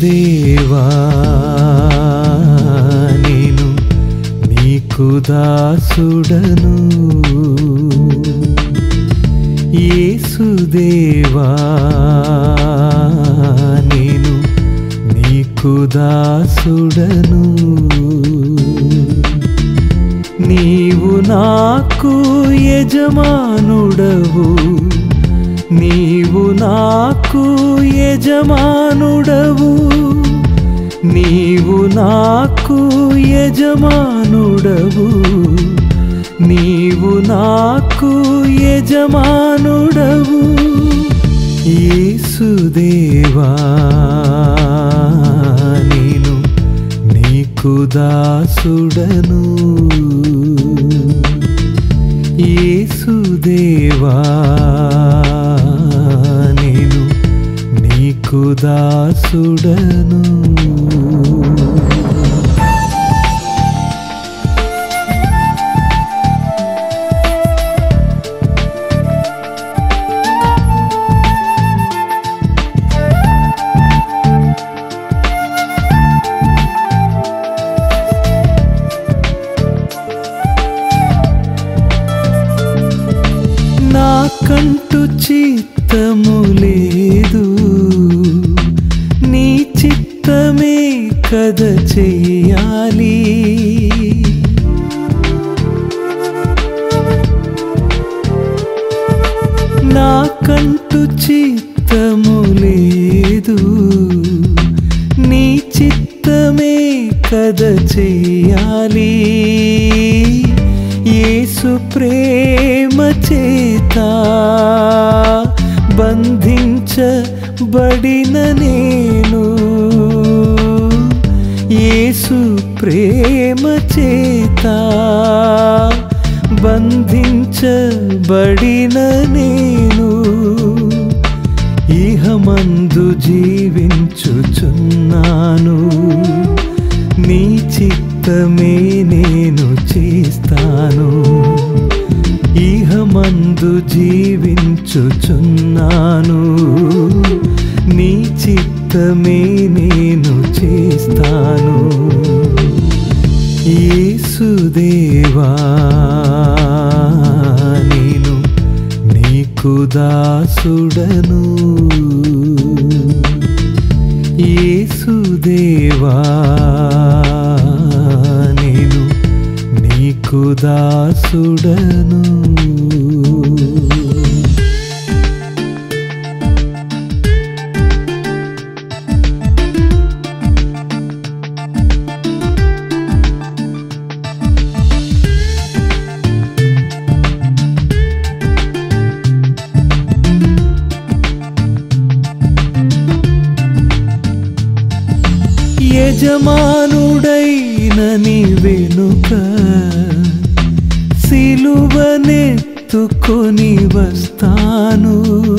యేసుదేవా నేను నీకు దాసుడను యేసుదేవా నేను నీకు దాసుడను నీవు నాకు యజమానుడవు నీవు నాకు యజమానుడవు నీవు నాకు యజమానుడవు నీవు నాకు యజమానుడవు యేసుదేవా నేను నీకు దాసుడను యేసుదేవా నేను నీకు దాసుడను నాకంటూ చిత్తము లేదు నీ చిత్తమే కద చెయ్యాలి నాకంటూ చిత్తము లేదు నీ చిత్తమే కద చెయ్యాలి యేసు ప్రేమ చేత బంధించబడిన నేను యేసు ప్రేమ చేత బంధించబడిన నేను ఇహమందు జీవించుచున్నాను నీ చిత్తమే నేను చేస్తాను ఇహమందు జీవించుచున్నాను నీ చిత్తమే నేను చేస్తాను యేసుదేవా నేను నీకు దాసుడను యేసుదేవా నేను నీకు దాసుడను యజమానుడైన నీ వెనుక సిలువనెత్తుకొని వస్తాను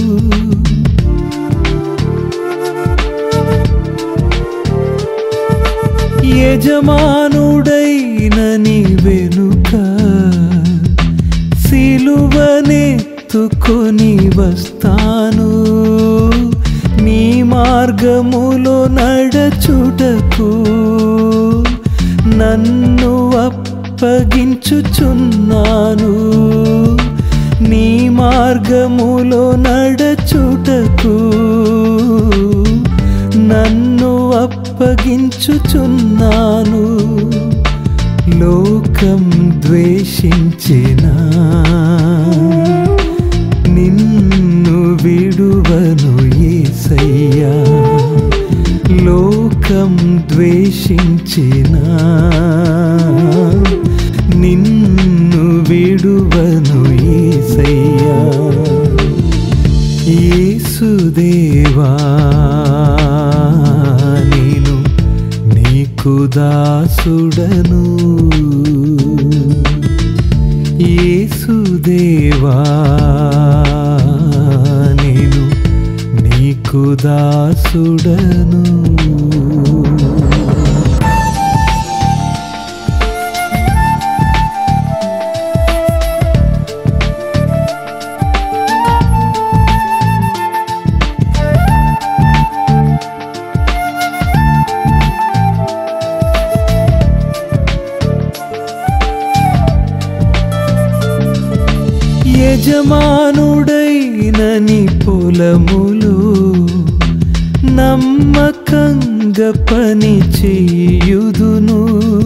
యజమానుడైన నీ వెనుక సిలువనెత్తుకొని వస్తాను నీ మార్గములో నడచుటకు నన్ను అప్పగించుచున్నాను నీ మార్గములో నడచుటకు నన్ను అప్పగించుచున్నాను లోకం ద్వేషించినా నిన్ను విడువను ఏసయ్యా లోకం ద్వేషించినా నిన్ను విడువను ఏసయ్యా యేసుదేవా నేను నీకు దాసుడను యేసుదేవా నేను నీకు దాసుడను యజమానుడైన నీ పొలములు నమ్మకంగా పని చేయుదును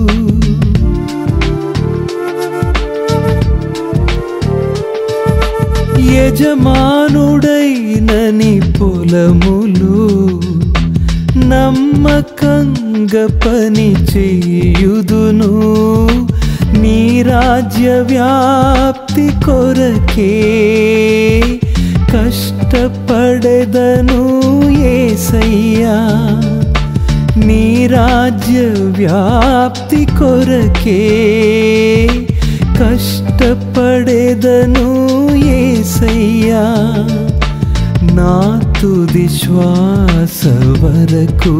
యజమానుడైన నీ పొలములు నమ్మకంగా పని చేయుదును నీ రాజ్య వ్యాప్తి కొరకే కష్టపడెదను ఏసయ్యా నీ రాజ్య వ్యాప్తి కొరకే కష్టపడెదను ఏసయ్యా నా తుది శ్వాస వరకు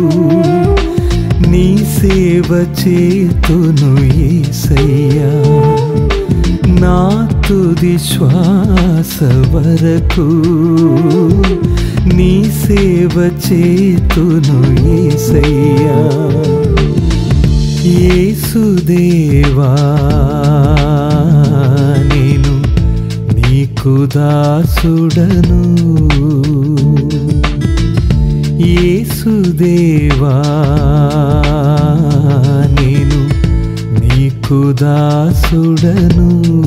నీ సేవ చేతును ఏసయ్యా నా తుది శ్వాస వరకు నీ సేవ చేతును ఏసయ్యా యేసుదేవా నేను నీకు దాసుడను యేసుదేవా నేను నీకు దాసుడను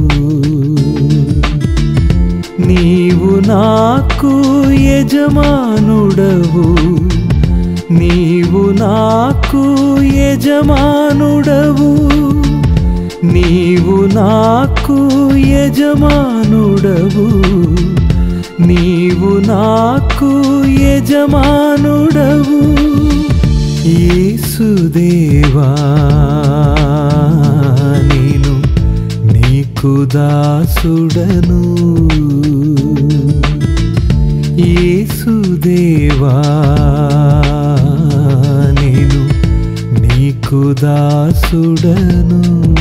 నీవు నాకు యజమానుడవు నీవు నాకు యజమానుడవు నీవు నాకు యజమానుడవు నీవు నాకు యజమానుడవు యేసుదేవా నేను నీకు దాసుడను యేసుదేవా నేను నీకు దాసుడను